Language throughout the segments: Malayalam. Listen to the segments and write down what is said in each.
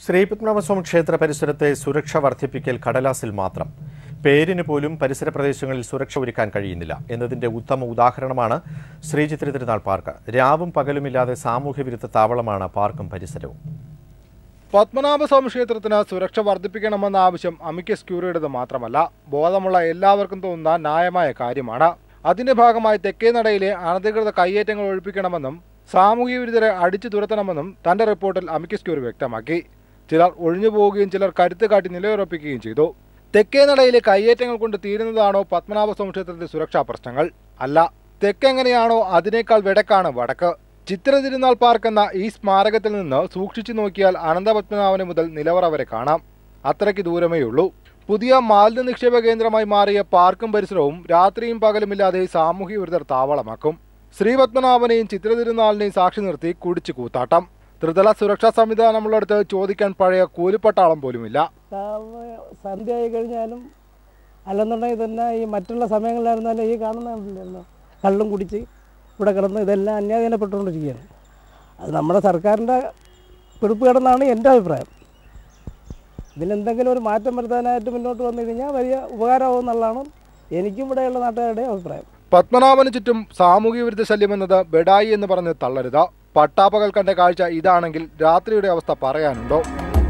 ശ്രീപത്മനാഭസ്വാമി ക്ഷേത്ര പരിസരത്തെ സുരക്ഷ വർദ്ധിപ്പിക്കൽ കടലാസിൽ മാത്രം പേരിന് പോലും പരിസര പ്രദേശങ്ങളിൽ സുരക്ഷ ഒരുക്കാൻ കഴിയുന്നില്ല എന്നതിന്റെ ഉത്തമ ഉദാഹരണമാണ് ശ്രീചിത്ര തിരുനാൾ പാർക്ക് രാവും പകലുമില്ലാതെ സാമൂഹ്യ വിരുദ്ധ താവളമാണ് പാർക്കും പരിസരവും പത്മനാഭസ്വാമി ക്ഷേത്രത്തിന് സുരക്ഷ വർദ്ധിപ്പിക്കണമെന്ന ആവശ്യം അമിക്കസ് ക്യൂറിയുടേത് മാത്രമല്ല ബോധമുള്ള എല്ലാവർക്കും തോന്നുന്ന ന്യായമായ കാര്യമാണ് അതിന്റെ ഭാഗമായി തെക്കേ നടയിലെ അനധികൃത കയ്യേറ്റങ്ങൾ ഒഴിപ്പിക്കണമെന്നും സാമൂഹ്യ വിരുദ്ധരെ അടിച്ചു തുരത്തണമെന്നും തന്റെ റിപ്പോർട്ടിൽ അമിക്കസ് ക്യൂറി വ്യക്തമാക്കി ചിലർ ഒഴിഞ്ഞു പോവുകയും ചിലർ കരുത്ത് കാട്ടി നിലയുറപ്പിക്കുകയും ചെയ്തു തെക്കേ നടയിലെ കയ്യേറ്റങ്ങൾ കൊണ്ട് തീരുന്നതാണോ പത്മനാഭസ്വാമി ക്ഷേത്രത്തിലെ സുരക്ഷാ പ്രശ്നങ്ങൾ അല്ല തെക്കെങ്ങനെയാണോ അതിനേക്കാൾ വെടക്കാണ് വടക്ക് ചിത്ര തിരുനാൾ പാർക്ക് എന്ന ഈ സ്മാരകത്തിൽ നിന്ന് സൂക്ഷിച്ചു നോക്കിയാൽ അനന്തപത്മനാഭന് മുതൽ നിലവറ വരെ കാണാം അത്രയ്ക്ക് ദൂരമേയുള്ളൂ പുതിയ മാലിന്യ നിക്ഷേപ കേന്ദ്രമായി മാറിയ പാർക്കും പരിസരവും രാത്രിയും പകലുമില്ലാതെ സാമൂഹ്യ വിരുദ്ധർ താവളമാക്കും ശ്രീപത്മനാഭനെയും ചിത്ര തിരുനാളിനെയും സാക്ഷി നിർത്തി കുടിച്ചു കൂത്താട്ടം ത്രിതല സുരക്ഷാ സംവിധാനമുള്ളിടത്ത് ചോദിക്കാൻ പഴയ കൂലിപ്പട്ടാളം പോലുമില്ല സന്ധ്യ ആയി കഴിഞ്ഞാലും അല്ലെന്നുണ്ടെങ്കിൽ തന്നെ ഈ മറ്റുള്ള സമയങ്ങളിലായിരുന്നാലും ഈ കാണുന്ന കള്ളും കുടിച്ച് ഇവിടെ കിടന്ന് ഇതെല്ലാം അന്യാധീനപ്പെട്ടുകൊണ്ടിരിക്കുകയാണ് അത് നമ്മുടെ സർക്കാരിൻ്റെ പിടിപ്പ് കിടന്നാണ് എൻ്റെ അഭിപ്രായം ഇതിലെന്തെങ്കിലും ഒരു മാറ്റം വരുത്താനായിട്ട് മുന്നോട്ട് വന്നു കഴിഞ്ഞാൽ വലിയ ഉപകാരമാവും എന്നുള്ളതാണ് എനിക്കും ഇവിടെയുള്ള നാട്ടുകാരുടെ അഭിപ്രായം പത്മനാഭന് ചുറ്റും സാമൂഹ്യ വിരുദ്ധ ശല്യമെന്നത് ബെഡായി എന്ന് പറഞ്ഞ് തള്ളരുത് പട്ടാപ്പകൽ കണ്ട കാഴ്ച ഇതാണെങ്കിൽ രാത്രിയുടെ അവസ്ഥ പറയാനുണ്ടോ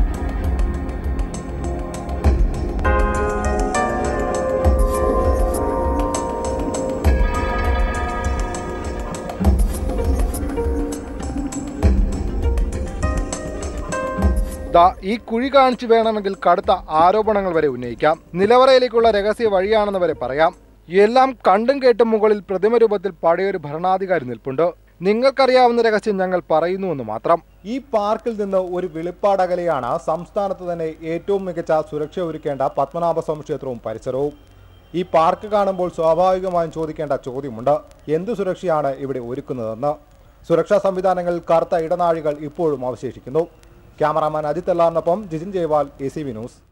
ദാ ഈ കുഴി കാണിച്ചു വേണമെങ്കിൽ കടുത്ത ആരോപണങ്ങൾ വരെ ഉന്നയിക്കാം നിലവറയിലേക്കുള്ള രഹസ്യ വഴിയാണെന്ന് വരെ പറയാം എല്ലാം കണ്ടും കേട്ടും മുകളിൽ പ്രതിമ രൂപത്തിൽ പഴയൊരു ഭരണാധികാരി നിൽപ്പുണ്ട് നിങ്ങൾക്കറിയാവുന്ന രഹസ്യം ഞങ്ങൾ പറയുന്നുവെന്ന് മാത്രം ഈ പാർക്കിൽ നിന്ന് ഒരു വെളിപ്പാടകലെയാണ് സംസ്ഥാനത്ത് തന്നെ ഏറ്റവും മികച്ച സുരക്ഷ ഒരുക്കേണ്ട പത്മനാഭസ്വാമി ക്ഷേത്രവും പരിസരവും ഈ പാർക്ക് കാണുമ്പോൾ സ്വാഭാവികമായും ചോദിക്കേണ്ട ചോദ്യമുണ്ട് എന്ത് സുരക്ഷയാണ് ഇവിടെ ഒരുക്കുന്നതെന്ന് സുരക്ഷാ സംവിധാനങ്ങളിൽ കറുത്ത ഇടനാഴികൾ ഇപ്പോഴും അവശേഷിക്കുന്നു ക്യാമറാമാൻ അജിത് എല്ലാറിനൊപ്പം Jijin Jaiwal A C V news